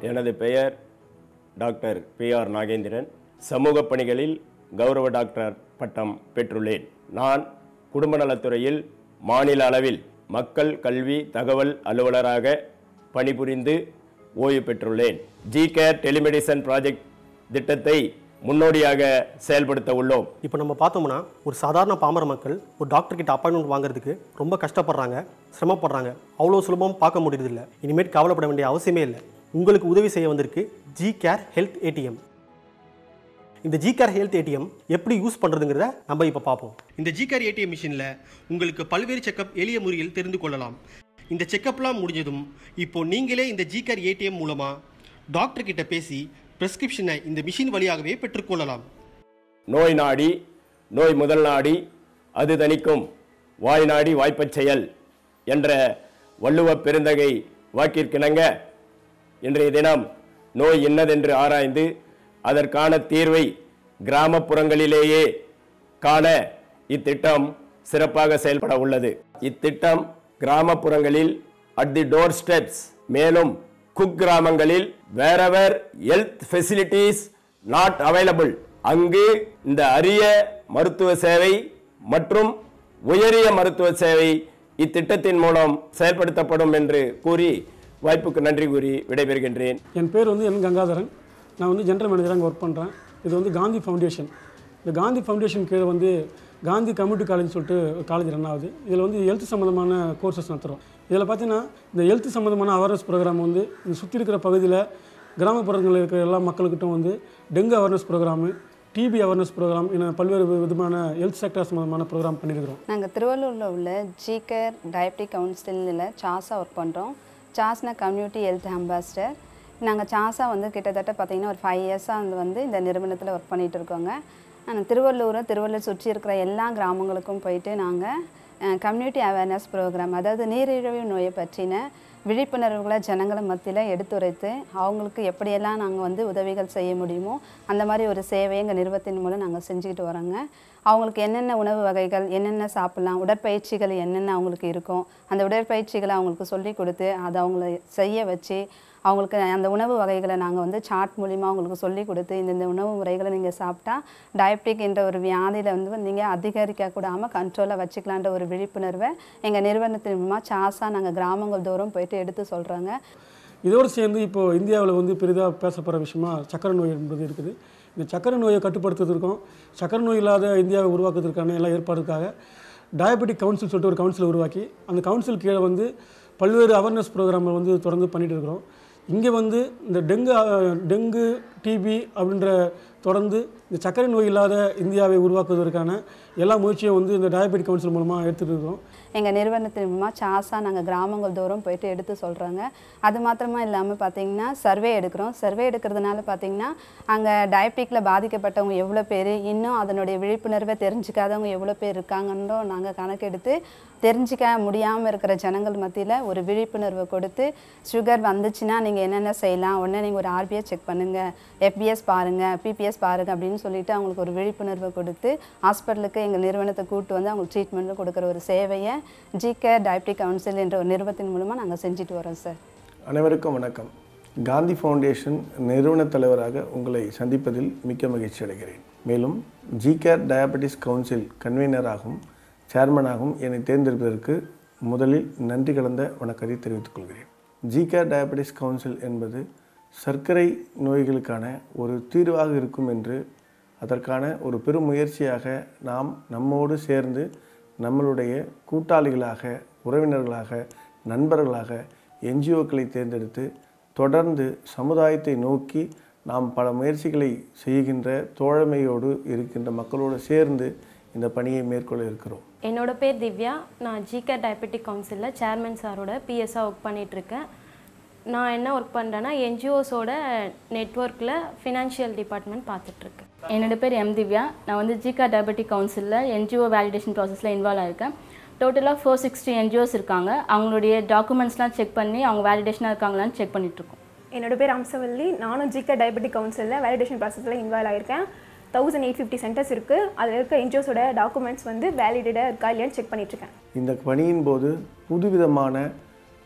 எனது பெயர் doctor B R Nagendran சமூக பணிகளில் கௌரவ டாக்டர் பட்டம் பெற்றுள்ளேன் நான் குடும்ப நலத்துறையில் மாநில அளவில் மக்கள் கல்வி தகவல் அலுவலராக பணிபுரிந்து ஓய்வு பெற்றுள்ளேன் ஜி கேர் டெலிமெடிசன் ப்ராஜெக்ட் திட்டத்தை முன்னோடியாக செயல்படுத்த உள்ளோம் இப்போ நம்ம பார்த்தோம்னா ஒரு சாதாரண பாமர மக்கள் ஒரு டாக்டர் கிட்ட அப்பாயின்மெண்ட் வாங்குறதுக்கு ரொம்ப கஷ்டப்படுறாங்க சிரமப்படுறாங்க அவ்வளோ சுலபம் பார்க்க முடியறதில்ல இனிமேட் கவலைப்பட வேண்டிய அவசியமே இல்லை உங்களுக்கு உதவி செய்ய வந்திருக்கு ஜி கேர் ஹெல்த் ஏடிஎம் இந்த ஜி கேர் ஹெல்த் ஏடிஎம் எப்படி யூஸ் பண்ணுறதுங்கிறத நம்ம இப்போ பார்ப்போம் இந்த ஜி கேர் ஏடிஎம் மிஷினில் உங்களுக்கு பல்வேறு செக்கப் எளிய முறையில் தெரிந்து கொள்ளலாம் இந்த செக்கப்லாம் முடிஞ்சதும் இப்போ நீங்களே இந்த ஜி கேர் ஏடிஎம் மூலமாக டாக்டர் கிட்ட பேசி ப்ரெஸ்கிரிப்ஷனை இந்த மிஷின் வழியாகவே பெற்றுக்கொள்ளலாம் நோய் நாடி நோய் முதல் நாடி அது தணிக்கும் வாய் நாடி வாய்ப்பச் செயல் என்ற வள்ளுவ பெருந்தகை வாக்கிற்கிணங்க இன்றைய தினம் நோய் என்னதென்று ஆராய்ந்து அதற்கான தீர்வை கிராமப்புறங்களிலேயே காண இத்திட்டம் சிறப்பாக செயல்பட உள்ளது இத்திட்டம் கிராமப்புறங்களில் அட் தி டோர் ஸ்டெப்ஸ் மேலும் குக் கிராமங்களில் வேறவர் ஹெல்த் ஃபெசிலிட்டிஸ் நாட் அவைலபிள் அங்கு இந்த அரிய மருத்துவ சேவை மற்றும் உயரிய மருத்துவ சேவை இத்திட்டத்தின் மூலம் செயல்படுத்தப்படும் என்று கூறி வாய்ப்புக்கு நன்றி கூறி விடைபெறுகின்றேன் என் பேர் வந்து என் கங்காதரன் நான் வந்து ஜென்ரல் மேனேஜராக அங்கே ஒர்க் பண்ணுறேன் இது வந்து காந்தி ஃபவுண்டேஷன் இந்த காந்தி ஃபவுண்டேஷன் கீழே வந்து காந்தி கம்யூனிட்டி காலேஜ் சொல்லிட்டு ஒரு காலேஜ் ரன் ஆகுது இதில் வந்து ஹெல்த் சம்மந்தமான கோர்சஸ் நடத்துகிறோம் இதில் பார்த்தீங்கன்னா இந்த ஹெல்த் சம்மந்தமான அவேர்னஸ் ப்ரோக்ராம் வந்து இந்த சுற்றி இருக்கிற பகுதியில் கிராமப்புறங்களில் இருக்கிற எல்லா மக்களுக்கிட்டும் வந்து dengue awareness programme TB awareness programme இன்னும் பல்வேறு விதமான ஹெல்த் செக்டர் சம்மந்தமான ப்ரோக்ராம் பண்ணியிருக்கிறோம் நாங்கள் திருவள்ளூரில் உள்ள ஜிகேர் டயபெட்டிக் கவுன்சிலில் சாஸா ஒர்க் பண்ணுறோம் சாஸ்னா கம்யூனிட்டி ஹெல்த் அம்பாசிடர் நாங்கள் சாஸா வந்து கிட்டத்தட்ட பார்த்தீங்கன்னா ஒரு ஃபைவ் இயர்ஸாக வந்து வந்து இந்த நிறுவனத்தில் ஒர்க் பண்ணிகிட்டு இருக்கோங்க நாங்கள் திருவள்ளூர் திருவள்ளூர் சுற்றி இருக்கிற எல்லா கிராமங்களுக்கும் போயிட்டு நாங்கள் கம்யூனிட்டி அவேர்னஸ் ப்ரோக்ராம் அதாவது நீரிழிவு நோயை பற்றின விழிப்புணர்வுகளை ஜனங்களை மத்தியில் எடுத்துரைத்து அவங்களுக்கு எப்படியெல்லாம் நாங்கள் வந்து உதவிகள் செய்ய முடியுமோ அந்த மாதிரி ஒரு சேவையை எங்கள் நிறுவனத்தின் மூலம் நாங்கள் செஞ்சுக்கிட்டு வரோங்க அவங்களுக்கு என்னென்ன உணவு வகைகள் என்னென்ன சாப்பிட்லாம் உடற்பயிற்சிகள் என்னென்ன அவங்களுக்கு இருக்கும் அந்த உடற்பயிற்சிகளை அவங்களுக்கு சொல்லி கொடுத்து அதை அவங்கள செய்ய வச்சு அவங்களுக்கு அந்த உணவு வகைகளை நாங்கள் வந்து சாட் மூலிமா அவங்களுக்கு சொல்லி கொடுத்து இந்த இந்த உணவு முறைகளை நீங்கள் சாப்பிட்டா டயபெட்டிக் என்ற ஒரு வியாதியில் வந்து நீங்கள் அதிகரிக்க கூடாமல் கண்ட்ரோலாக வச்சுக்கலான்ற ஒரு விழிப்புணர்வை எங்கள் நிறுவனத்தின் மூலமாக சாஸாக நாங்கள் கிராமங்கள் தோறும் போயிட்டு எடுத்து சொல்கிறோங்க இதோடு சேர்ந்து இப்போ இந்தியாவில் வந்து பெரிதாக பேசப்படுற விஷயமா சக்கரை நோய் என்பது இருக்குது இந்த சக்கரை நோயை கட்டுப்படுத்துவதற்கும் சக்கரை நோய் இல்லாத இந்தியாவை உருவாக்குவதற்கான எல்லா ஏற்பாடுக்காக டயபெட்டிக் கவுன்சில் சொல்லிட்டு ஒரு கவுன்சிலை உருவாக்கி அந்த கவுன்சில் கீழே வந்து பல்வேறு அவேர்னஸ் ப்ரோக்ராமை வந்து தொடர்ந்து பண்ணிட்டு இருக்கிறோம் இங்கே வந்து இந்த டெங்கு அஹ், டெங்கு டிபி அப்படின்ற தொடர்ந்து இந்த சர்க்கரை நோய் இல்லாத இந்தியாவை உருவாக்குவதற்கான எல்லா முயற்சியும் வந்து இந்த டயபெட்டிக் கவுன்சில் மூலமாக எடுத்துகிட்டு இருக்கிறோம் எங்கள் நிறுவனத்தின் மூலமாக சாஸாக நாங்கள் கிராமங்கள் தோறும் போயிட்டு எடுத்து சொல்கிறோங்க அது மாத்திரமா இல்லாமல் பார்த்தீங்கன்னா சர்வே எடுக்கிறோம் சர்வே எடுக்கிறதுனால பார்த்தீங்கன்னா அங்கே டயபெட்டிக்கில் பாதிக்கப்பட்டவங்க எவ்வளோ பேர் இன்னும் அதனுடைய விழிப்புணர்வை தெரிஞ்சுக்காதவங்க எவ்வளோ பேர் இருக்காங்கன்றோ நாங்கள் கணக்கெடுத்து தெரிஞ்சிக்க முடியாமல் இருக்கிற ஜனங்கள் மத்தியில் ஒரு விழிப்புணர்வை கொடுத்து சுகர் வந்துச்சுன்னா நீங்கள் என்னென்ன செய்யலாம் உடனே நீங்கள் ஒரு ஆர்பிஎஸ் செக் பண்ணுங்கள் எஃபிஎஸ் பாருங்கள் பிபிஎஸ் பாருங்கள் அப்படின்னு சொல்லிட்டு அவங்களுக்கு ஒரு விழிப்புணர்வை கொடுத்து ஹாஸ்பிட்டலுக்கு எங்கள் நிறுவனத்தை கூட்டு வந்து அவங்களுக்கு ட்ரீட்மெண்ட் கொடுக்குற ஒரு சேவையை ஜிகேர் டயபெட்டிக் கவுன்சில் என்ற ஒரு நிறுவனத்தின் மூலமாக நாங்கள் செஞ்சுட்டு வரோம் சார் அனைவருக்கும் வணக்கம் காந்தி ஃபவுண்டேஷன் நிறுவன தலைவராக உங்களை சந்திப்பதில் மிக்க மகிழ்ச்சி அடைகிறேன் மேலும் ஜிகேர் டயபெட்டிஸ் கவுன்சில் கன்வீனராகவும் சேர்மனாகவும் என்னை தேர்ந்தெடுப்பதற்கு முதலில் நன்றி கலந்த வணக்கத்தை தெரிவித்துக் கொள்கிறேன் ஜிகேர் டயபெட்டிஸ் கவுன்சில் என்பது சர்க்கரை நோய்களுக்கான ஒரு தீர்வாக இருக்கும் என்று அதற்கான ஒரு பெரும் முயற்சியாக நாம் நம்மோடு சேர்ந்து நம்மளுடைய கூட்டாளிகளாக உறவினர்களாக நண்பர்களாக என்ஜிஓக்களை தேர்ந்தெடுத்து தொடர்ந்து சமுதாயத்தை நோக்கி நாம் பல முயற்சிகளை செய்கின்ற தோழமையோடு இருக்கின்ற மக்களோடு சேர்ந்து இந்த பணியை மேற்கொள்ள இருக்கிறோம் என்னோட பேர் திவ்யா நான் ஜிகே டயபெட்டிக் கவுன்சிலில் சேர்மன் சாரோட பிஎஸ்ஸாக ஒர்க் பண்ணிகிட்ருக்கேன் நான் என்ன ஒர்க் பண்ணுறேன்னா என்ஜிஓஸோட நெட்ஒர்க்கில் ஃபினான்ஷியல் டிபார்ட்மெண்ட் பார்த்துட்ருக்கேன் என்னோட பேர் எம் திவ்யா நான் வந்து ஜிகா டயபெட்டிக் கவுன்சிலில் என்ஜிஓ வேலிடேஷன் ப்ராசஸில் இன்வால்வ் ஆயிருக்கேன் டோட்டலாக ஃபோர் சிக்ஸ்டி என்ஜிஓஸ் இருக்காங்க அவங்களுடைய டாக்குமெண்ட்ஸ்லாம் செக் பண்ணி அவங்க வேலிடேஷனாக இருக்காங்களான்னு செக் பண்ணிகிட்ருக்கோம் என்னோட பேர் அம்சவல்லி நானும் ஜிகே டயபெட்டிக் கவுன்சிலில் வேலிடேஷன் ப்ராசஸில் இன்வால்வ் ஆயிருக்கேன் தௌசண்ட் எயிட் ஃபிஃப்டி சென்டர்ஸ் இருக்குது அதில் இருக்க என்ஜிஓஸோட டாக்குமெண்ட்ஸ் வந்து வேலிடேட்டாக இருக்கா இல்லையான்னு செக் பண்ணிட்டுருக்கேன் இந்த பணியின் போது புதுவிதமான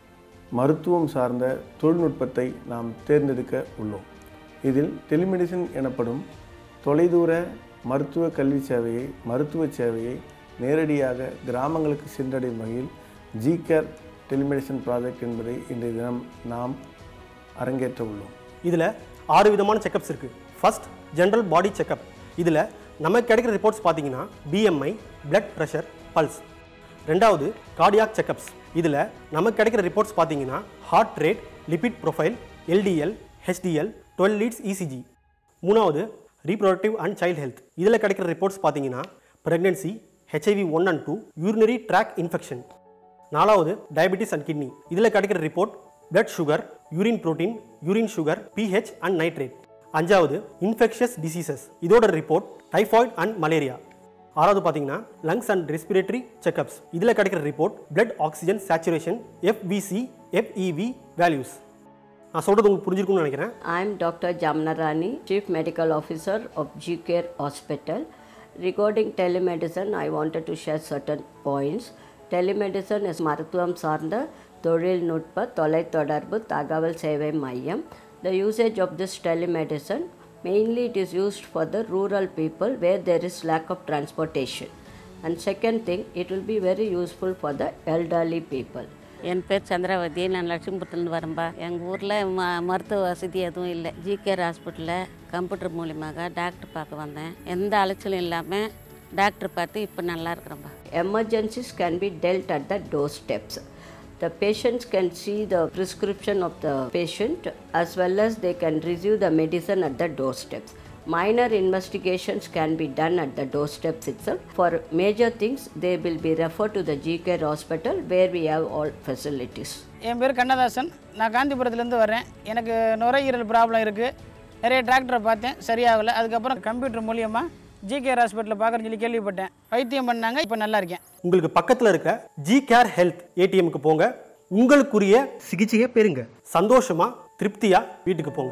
மருத்துவம் சார்ந்த தொழில்நுட்பத்தை நாம் தேர்ந்தெடுக்க உள்ளோம் இதில் டெலிமெடிசின் எனப்படும் தொலைதூர மருத்துவ கல்வி சேவையை மருத்துவ சேவையை நேரடியாக கிராமங்களுக்கு சென்றடையும் வகையில் ஜிகேர் டெலிமெடிசின் ப்ராஜெக்ட் என்பதை இன்றைய தினம் நாம் அரங்கேற்ற உள்ளோம் இதில் ஆறு விதமான செக்கப்ஸ் இருக்குது ஃபர்ஸ்ட் ஜென்ரல் பாடி செக்கப் இதில் நமக்கு கிடைக்கிற ரிப்போர்ட்ஸ் பார்த்தீங்கன்னா பிஎம்ஐ பிளட் ப்ரெஷர் பல்ஸ் ரெண்டாவது கார்டியாக் செக்கப்ஸ் இதில் நமக்கு கிடைக்கிற ரிப்போர்ட்ஸ் பார்த்தீங்கன்னா heart rate lipid profile LDL HDL twelve leads ECG மூணாவது ரீப்ரொடக்டிவ் அண்ட் சைல்ட் ஹெல்த் இதில் கிடைக்கிற ரிப்போர்ட்ஸ் பார்த்தீங்கன்னா pregnancy HIV one and two urinary tract infection நாலாவது டயபெட்டிஸ் அண்ட் கிட்னி இதில் கிடைக்கிற report blood sugar urine protein urine sugar pH and nitrate அஞ்சாவது infectious diseases இதோட report typhoid and malaria ஆறாவது பார்த்தீங்கன்னா லங்ஸ் அண்ட் ரெஸ்பிரேட்டரி செக்கப்ஸ் இதில் கிடைக்கிற report blood oxygen saturation FVC FEV values நான் சொல்கிறது உங்களுக்கு புரிஞ்சிருக்கும்னு நினைக்கிறேன் I'm Dr. Jamnarani, Chief Medical Officer of G-Care Hospital. Regarding telemedicine, I wanted to share certain points. Telemedicine is மருத்துவம் சார்ந்த தொழில்நுட்ப தொலைத்தொடர்பு தகவல் சேவை மையம். The usage of this telemedicine, mainly it is used for the rural people where there is lack of transportation. And second thing, it will be very useful for the elderly people. என் பேர் சந்திராவதி நான் லட்சுமிபுரத்துலேருந்து வரேன்பா எங்கள் ஊரில் ம மருத்துவ வசதி எதுவும் இல்லை ஜிகேர் ஹாஸ்பிட்டலில் கம்ப்யூட்டர் மூலியமாக டாக்டர் பார்க்க வந்தேன் எந்த அலைச்சலும் இல்லாமல் டாக்டர் பார்த்து இப்போ நல்லா இருக்கிறேன்பா emergencies can be dealt at the doorsteps. The patients can see the prescription of the patient as well as they can receive the medicine at the doorsteps. Minor investigations can be done at the doorsteps itself. For major things, they will be referred to the GCare hospital where we have all facilities. என் பேர் கண்ணதாசன் நான் காந்திபுரத்துலேருந்து வரேன் எனக்கு நுரையீரல் problem இருக்குது நிறைய டாக்டரை பார்த்தேன் சரியாகலை அதுக்கப்புறம் கம்ப்யூட்டர் மூலியமாக ஜிகேஆர் ஹாஸ்பிட்டலில் பார்க்குறேன்னு சொல்லி கேள்விப்பட்டேன் வைத்தியம் பண்ணாங்க இப்போ நல்லா இருக்கேன் உங்களுக்கு பக்கத்தில் இருக்க ஜி கேர் ஹெல்த் ஏடிஎம்க்கு போங்க உங்களுக்குரிய சிகிச்சையை பெறுங்க சந்தோஷமா திருப்தியா வீட்டுக்கு போங்க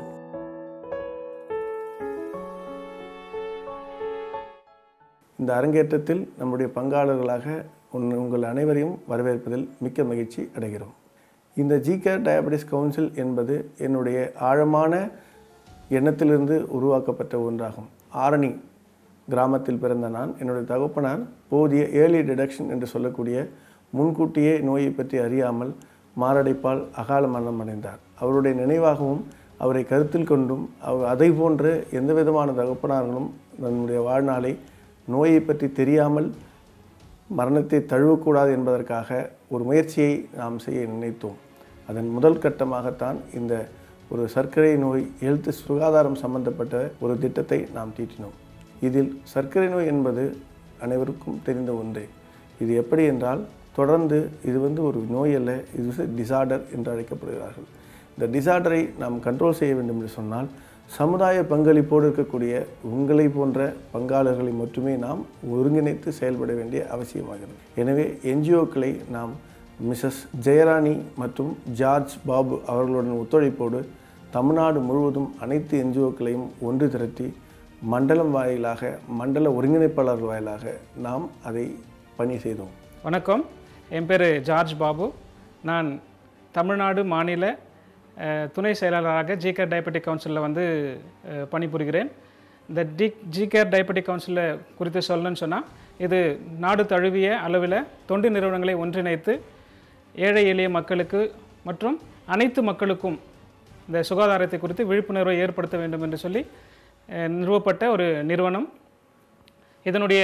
இந்த அரங்கேற்றத்தில் நம்முடைய பங்காளர்களாக உன் உங்கள் அனைவரையும் வரவேற்பதில் மிக்க மகிழ்ச்சி அடைகிறோம் இந்த ஜிகேர் டயபெட்டிஸ் கவுன்சில் என்பது என்னுடைய ஆழமான எண்ணத்திலிருந்து உருவாக்கப்பட்ட ஒன்றாகும் ஆரணி கிராமத்தில் பிறந்த நான் என்னுடைய தகப்பனார் போதிய ஏர்லி டிடக்ஷன் என்று சொல்லக்கூடிய முன்கூட்டியே நோயை பற்றி அறியாமல் மாரடைப்பால் அகால மரணம் அடைந்தார் அவருடைய நினைவாகவும் அவரை கருத்தில் கொண்டும் அவர் அதை போன்ற எந்த விதமான தகப்பனார்களும் தன்னுடைய வாழ்நாளை நோயை பற்றி தெரியாமல் மரணத்தை தழுவக்கூடாது என்பதற்காக ஒரு முயற்சியை நாம் செய்ய நினைத்தோம் அதன் முதல் கட்டமாகத்தான் இந்த ஒரு சர்க்கரை நோய் ஹெல்த் சுகாதாரம் சம்பந்தப்பட்ட ஒரு திட்டத்தை நாம் தீட்டினோம் இதில் சர்க்கரை நோய் என்பது அனைவருக்கும் தெரிந்த ஒன்றே இது எப்படி என்றால் தொடர்ந்து இது வந்து ஒரு நோய் அல்ல இது வந்து டிசார்டர் என்று அழைக்கப்படுகிறார்கள் இந்த டிசார்டரை நாம் கண்ட்ரோல் செய்ய வேண்டும் என்று சொன்னால் சமுதாய பங்களிப்போடு இருக்கக்கூடிய உங்களை போன்ற பங்காளர்களை மட்டுமே நாம் ஒருங்கிணைத்து செயல்பட வேண்டிய அவசியமாகிறது எனவே என்ஜிஓக்களை நாம் மிஸ்ஸஸ் ஜெயராணி மற்றும் ஜார்ஜ் பாபு அவர்களுடன் ஒத்துழைப்போடு தமிழ்நாடு முழுவதும் அனைத்து என்ஜிஓக்களையும் ஒன்று திரட்டி மண்டலம் வாயிலாக மண்டல ஒருங்கிணைப்பாளர்கள் வாயிலாக நாம் அதை பணி செய்தோம் வணக்கம் என் பேர் ஜார்ஜ் பாபு நான் தமிழ்நாடு மாநில அஹ், துணை செயலாளராக ஜிகேர் டயபெட்டிக் கவுன்சிலில் வந்து அஹ், பணிபுரிகிறேன் இந்த டி ஜிகேர் டயபெட்டிக் கவுன்சிலில் குறித்து சொல்லணும்னு சொன்னால் இது நாடு தழுவிய அளவில் தொண்டு நிறுவனங்களை ஒன்றிணைத்து ஏழை எளிய மக்களுக்கு மற்றும் அனைத்து மக்களுக்கும் இந்த சுகாதாரத்தை குறித்து விழிப்புணர்வை ஏற்படுத்த வேண்டும் என்று சொல்லி அஹ், நிறுவப்பட்ட ஒரு நிறுவனம் இதனுடைய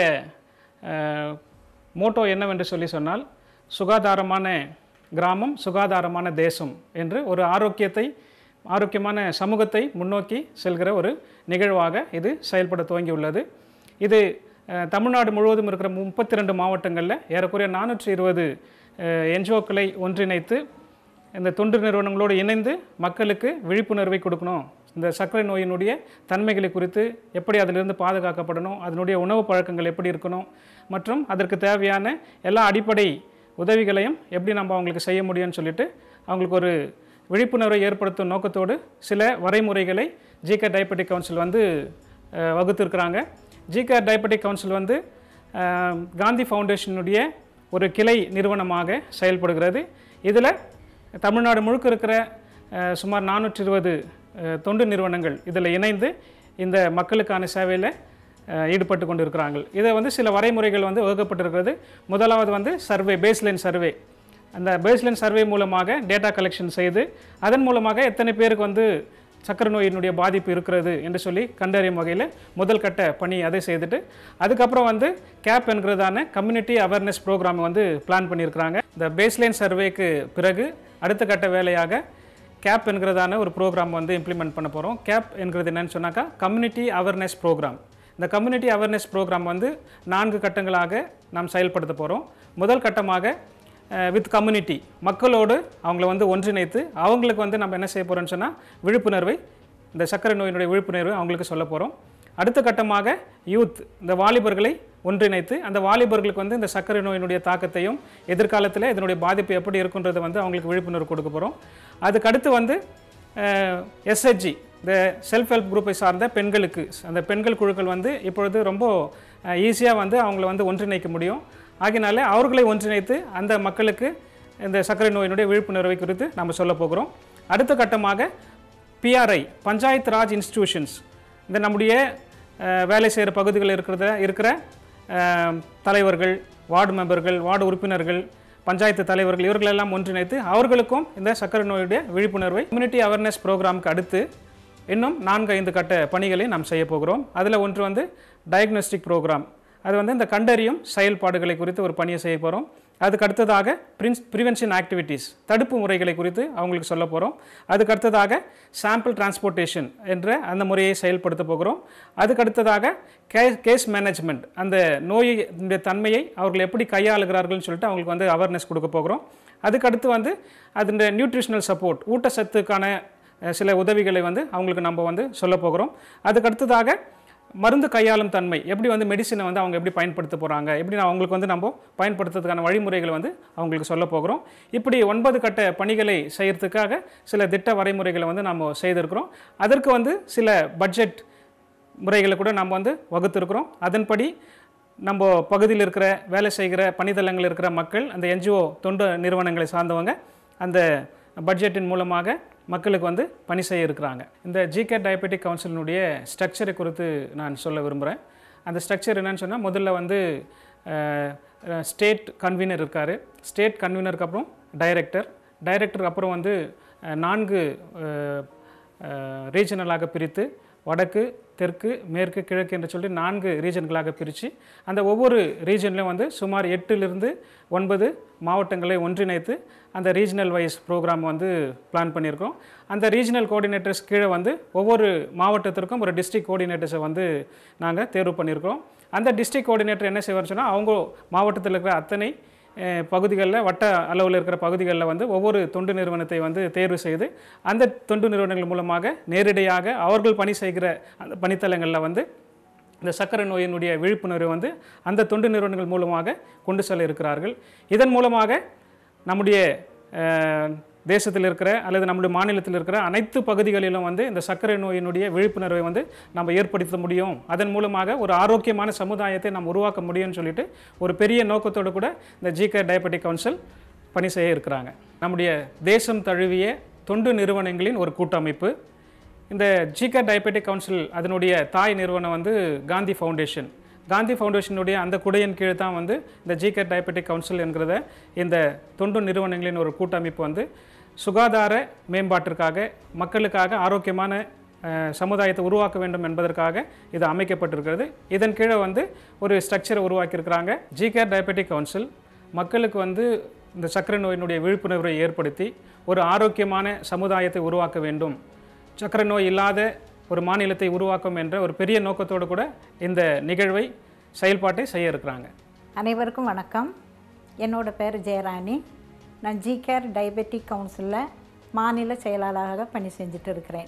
அஹ், மோட்டோ என்னவென்று சொல்லி சொன்னால் சுகாதாரமான கிராமம் சுகாதாரமான தேசம் என்று ஒரு ஆரோக்கியத்தை ஆரோக்கியமான சமூகத்தை முன்னோக்கி செல்கிற ஒரு நிகழ்வாக இது செயல்பட துவங்கியுள்ளது இது அஹ், தமிழ்நாடு முழுவதும் இருக்கிற முப்பத்தி ரெண்டு மாவட்டங்களில் ஏறக்குறைய நானூற்றி இருபது என்ஜிஓக்களை ஒன்றிணைத்து இந்த தொண்டு நிறுவனங்களோடு இணைந்து மக்களுக்கு விழிப்புணர்வை கொடுக்கணும் இந்த சர்க்கரை நோயினுடைய தன்மைகளை குறித்து எப்படி அதிலிருந்து பாதுகாக்கப்படணும் அதனுடைய உணவு பழக்கங்கள் எப்படி இருக்கணும் மற்றும் அதற்கு தேவையான எல்லா அடிப்படை உதவிகளையும் எப்படி நம்ம அவங்களுக்கு செய்ய முடியும்னு சொல்லிட்டு அவங்களுக்கு ஒரு விழிப்புணர்வை ஏற்படுத்தும் நோக்கத்தோடு சில வரைமுறைகளை ஜிகே டயபெட்டிக் கவுன்சில் வந்து அஹ், வகுத்திருக்கிறாங்க ஜிகே டயபெட்டிக் கவுன்சில் வந்து அஹ், காந்தி ஃபவுண்டேஷனுடைய ஒரு கிளை நிறுவனமாக செயல்படுகிறது இதில் தமிழ்நாடு முழுக்க இருக்கிற அஹ், சுமார் நானூற்றி இருபது தொண்டு நிறுவனங்கள் இதில் இணைந்து இந்த மக்களுக்கான சேவையில் அஹ், ஈடுபட்டு கொண்டு இருக்கிறாங்க இதை வந்து சில வரைமுறைகள் வந்து வகுக்கப்பட்டிருக்கிறது முதலாவது வந்து சர்வே பேஸ்லைன் சர்வே அந்த பேஸ்லைன் சர்வே மூலமாக டேட்டா கலெக்ஷன் செய்து அதன் மூலமாக எத்தனை பேருக்கு வந்து சக்கரை நோயினுடைய பாதிப்பு இருக்கிறது என்று சொல்லி கண்டறியும் வகையில் முதல் கட்ட பணி அதை செய்துட்டு அதுக்கப்புறம் வந்து கேப் என்கிறதான கம்யூனிட்டி அவேர்னஸ் ப்ரோக்ராம் வந்து பிளான் பண்ணியிருக்கிறாங்க இந்த பேஸ்லைன் சர்வேக்கு பிறகு அடுத்த கட்ட வேலையாக கேப் என்கிறதான ஒரு ப்ரோக்ராம் வந்து இம்ப்ளிமெண்ட் பண்ண போகிறோம் கேப் என்கிறது என்னன்னு சொன்னாக்கா கம்யூனிட்டி அவேர்னஸ் ப்ரோக்ராம் இந்த கம்யூனிட்டி அவேர்னஸ் ப்ரோக்ராம் வந்து நான்கு கட்டங்களாக நாம் செயல்படுத்த போகிறோம் முதல் கட்டமாக வித் கம்யூனிட்டி மக்களோடு அவங்கள வந்து ஒன்றிணைத்து அவங்களுக்கு வந்து நம்ம என்ன செய்ய போகிறோம்னு சொன்னால் விழிப்புணர்வை இந்த சர்க்கரை நோயினுடைய விழிப்புணர்வை அவங்களுக்கு சொல்ல போகிறோம் அடுத்த கட்டமாக யூத் இந்த வாலிபர்களை ஒன்றிணைத்து அந்த வாலிபர்களுக்கு வந்து இந்த சர்க்கரை நோயினுடைய தாக்கத்தையும் எதிர்காலத்தில் இதனுடைய பாதிப்பு எப்படி இருக்குன்றதை வந்து அவங்களுக்கு விழிப்புணர்வு கொடுக்க போகிறோம் அதுக்கு அடுத்து வந்து எஸ்ஹெச்ஜி இந்த செல்ஃப் ஹெல்ப் குரூப்பை சார்ந்த பெண்களுக்கு அந்த பெண்கள் குழுக்கள் வந்து இப்பொழுது ரொம்ப ஈஸியாக வந்து அவங்கள வந்து ஒன்றிணைக்க முடியும் ஆகினால அவர்களை ஒன்றிணைத்து அந்த மக்களுக்கு இந்த சர்க்கரை நோயினுடைய விழிப்புணர்வை குறித்து நம்ம சொல்ல போகிறோம் அடுத்த கட்டமாக பிஆர்ஐ பஞ்சாயத்து ராஜ் இன்ஸ்டிடியூஷன்ஸ் இந்த நம்முடைய அஹ், வேலை செய்கிற பகுதிகளில் இருக்கிறத இருக்கிற அஹ், தலைவர்கள் வார்டு மெம்பர்கள் வார்டு உறுப்பினர்கள் பஞ்சாயத்து தலைவர்கள் இவர்களெல்லாம் ஒன்றிணைத்து அவர்களுக்கும் இந்த சர்க்கரை நோயுடைய விழிப்புணர்வை கம்யூனிட்டி அவேர்னஸ் ப்ரோக்ராமுக்கு அடுத்து இன்னும் நான்கு ஐந்து கட்ட பணிகளை நாம் செய்ய போகிறோம் அதில் ஒன்று வந்து டயக்னோஸ்டிக் ப்ரோக்ராம் அது வந்து இந்த கண்டறியும் செயல்பாடுகளை குறித்து ஒரு பணியை செய்ய போகிறோம் அதுக்கு அடுத்ததாக பிரின்ஸ் ப்ரிவென்ஷன் ஆக்டிவிட்டீஸ் தடுப்பு முறைகளை குறித்து அவங்களுக்கு சொல்ல போகிறோம் அதுக்கு அடுத்ததாக சாம்பிள் டிரான்ஸ்போர்ட்டேஷன் என்ற அந்த முறையை செயல்படுத்த போகிறோம் அதுக்கு அடுத்ததாக கே கேஸ் மேனேஜ்மெண்ட் அந்த நோயுடைய தன்மையை அவர்கள் எப்படி கையாளுகிறார்கள்னு சொல்லிட்டு அவங்களுக்கு வந்து அவேர்னஸ் கொடுக்க போகிறோம் அதுக்கு அடுத்து வந்து அதனுடைய நியூட்ரிஷனல் சப்போர்ட் ஊட்டச்சத்துக்கான அஹ், சில உதவிகளை வந்து அவங்களுக்கு நம்ம வந்து சொல்ல போகிறோம் அதுக்கு அடுத்ததாக மருந்து கையாளும் தன்மை எப்படி வந்து மெடிசினை வந்து அவங்க எப்படி பயன்படுத்த போகிறாங்க எப்படி நான் அவங்களுக்கு வந்து நம்ம பயன்படுத்துறதுக்கான வழிமுறைகளை வந்து அவங்களுக்கு சொல்ல போகிறோம் இப்படி ஒன்பது கட்ட பணிகளை செய்யறதுக்காக சில திட்ட வரைமுறைகளை வந்து நம்ம செய்திருக்கிறோம் அதற்கு வந்து சில பட்ஜெட் முறைகளை கூட நம்ம வந்து வகுத்திருக்கிறோம் அதன்படி நம்ம பகுதியில் இருக்கிற வேலை செய்கிற பணித்தளங்கள் இருக்கிற மக்கள் அந்த என்ஜிஓ தொண்டு நிறுவனங்களை சார்ந்தவங்க அந்த பட்ஜெட்டின் மூலமாக மக்களுக்கு வந்து பணி செய்ய இருக்கிறாங்க இந்த ஜிகே டயபெட்டிக் கவுன்சிலினுடைய ஸ்ட்ரக்சரை குறித்து நான் சொல்ல விரும்புகிறேன் அந்த ஸ்ட்ரக்சர் என்னன்னு சொன்னால் முதல்ல வந்து ஸ்டேட் கன்வீனர் இருக்கார் ஸ்டேட் கன்வீனருக்கு அப்புறம் டைரக்டர் டைரக்டர் அப்புறம் வந்து அஹ், நான்கு ரீஜனலாக பிரித்து வடக்கு தெற்கு மேற்கு கிழக்கு என்று சொல்லி நான்கு ரீஜன்களாக பிரித்து அந்த ஒவ்வொரு ரீஜன்லையும் வந்து சுமார் எட்டிலிருந்து ஒன்பது மாவட்டங்களை ஒன்றிணைத்து அந்த ரீஜனல் வைஸ் ப்ரோக்ராம் வந்து பிளான் பண்ணியிருக்கோம் அந்த ரீஜனல் கோஆர்டினேட்டர்ஸ் கீழே வந்து ஒவ்வொரு மாவட்டத்திற்கும் ஒரு டிஸ்ட்ரிக்ட் கோஆர்டினேட்டர்ஸை வந்து நாங்கள் தேர்வு பண்ணியிருக்கோம் அந்த டிஸ்ட்ரிக்ட் கோஆர்டினேட்டர் என்ன செய்வார்னு சொன்னால் அவங்க மாவட்டத்தில் இருக்கிற அத்தனை பகுதிகளில் வட்ட அளவில் இருக்கிற பகுதிகளில் வந்து ஒவ்வொரு தொண்டு நிறுவனத்தை வந்து தேர்வு செய்து அந்த தொண்டு நிறுவனங்கள் மூலமாக நேரடியாக அவர்கள் பணி செய்கிற அந்த பணித்தலங்களில் வந்து இந்த சர்க்கரை நோயினுடைய விழிப்புணர்வை வந்து அந்த தொண்டு நிறுவனங்கள் மூலமாக கொண்டு செல்ல இருக்கிறார்கள் இதன் மூலமாக நம்முடைய அஹ், தேசத்தில் இருக்கிற அல்லது நம்முடைய மாநிலத்தில் இருக்கிற அனைத்து பகுதிகளிலும் வந்து இந்த சர்க்கரை நோயினுடைய விழிப்புணர்வை வந்து நம்ம ஏற்படுத்த முடியும் அதன் மூலமாக ஒரு ஆரோக்கியமான சமுதாயத்தை நாம் உருவாக்க முடியும்னு சொல்லிட்டு ஒரு பெரிய நோக்கத்தோடு கூட இந்த ஜிகே டயபெட்டிக் கவுன்சில் பணி செய்ய இருக்கிறாங்க நம்முடைய தேசம் தழுவிய தொண்டு நிறுவனங்களின் ஒரு கூட்டமைப்பு இந்த ஜிகே டயபெட்டிக் கவுன்சில் அதனுடைய தாய் நிறுவனம் வந்து காந்தி ஃபவுண்டேஷன் காந்தி ஃபவுண்டேஷனுடைய அந்த குடையின் கீழ் தான் வந்து இந்த ஜிகே டயபெட்டிக் கவுன்சில் என்கிறத இந்த தொண்டு நிறுவனங்களின் ஒரு கூட்டமைப்பு வந்து சுகாதார மேம்பாட்டிற்காக மக்களுக்காக ஆரோக்கியமான அஹ், சமுதாயத்தை உருவாக்க வேண்டும் என்பதற்காக இது அமைக்கப்பட்டிருக்கிறது இதன் கீழே வந்து ஒரு ஸ்ட்ரக்சரை உருவாக்கியிருக்கிறாங்க ஜிகே டயபெட்டிக் கவுன்சில் மக்களுக்கு வந்து இந்த சர்க்கரை நோயினுடைய விழிப்புணர்வை ஏற்படுத்தி ஒரு ஆரோக்கியமான சமுதாயத்தை உருவாக்க வேண்டும் சர்க்கரை நோய் இல்லாத ஒரு மாநிலத்தை உருவாக்கும் என்ற ஒரு பெரிய நோக்கத்தோடு கூட இந்த நிகழ்வை செயல்பாட்டை செய்ய இருக்கிறாங்க அனைவருக்கும் வணக்கம் என்னோட பேர் ஜெயராணி நான் ஜிகேர் டயபெட்டிக் கவுன்சிலில் மாநில செயலாளராக பணி செஞ்சுட்டு இருக்கிறேன்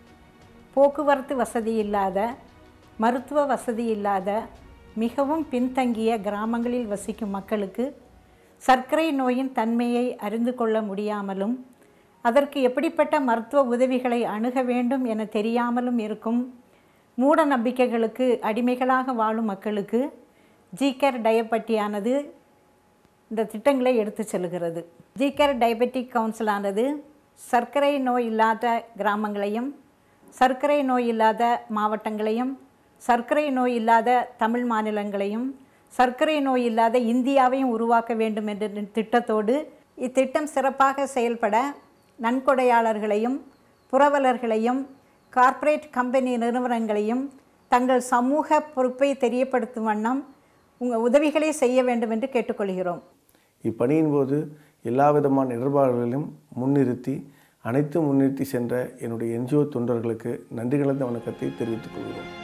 போக்குவரத்து வசதி இல்லாத மருத்துவ வசதி இல்லாத மிகவும் பின்தங்கிய கிராமங்களில் வசிக்கும் மக்களுக்கு சர்க்கரை நோயின் தன்மையை அறிந்து கொள்ள முடியாமலும் அதற்கு எப்படிப்பட்ட மருத்துவ உதவிகளை அணுக வேண்டும் என தெரியாமலும் இருக்கும் மூட நம்பிக்கைகளுக்கு அடிமைகளாக வாழும் மக்களுக்கு ஜிகேர் டயபட்டியானது இந்த திட்டங்களை எடுத்து செல்கிறது ஜிகேர் டயபெட்டிக் கவுன்சிலானது சர்க்கரை நோய் இல்லாத கிராமங்களையும் சர்க்கரை நோய் இல்லாத மாவட்டங்களையும் சர்க்கரை நோய் இல்லாத தமிழ் மாநிலங்களையும் சர்க்கரை நோய் இல்லாத இந்தியாவையும் உருவாக்க வேண்டும் என்ற திட்டத்தோடு இத்திட்டம் சிறப்பாக செயல்பட நன்கொடையாளர்களையும் புரவலர்களையும் கார்ப்பரேட் கம்பெனி நிறுவனங்களையும் தங்கள் சமூக பொறுப்பை தெரியப்படுத்தும் வண்ணம் உங்கள் உதவிகளை செய்ய வேண்டும் என்று கேட்டுக்கொள்கிறோம் இப்பணியின் போது எல்லா விதமான இடர்பாடுகளையும் முன்னிறுத்தி அனைத்து முன்னிறுத்தி சென்ற என்னுடைய என்ஜிஓ தொண்டர்களுக்கு நன்றி கலந்த வணக்கத்தை தெரிவித்துக் கொள்கிறோம்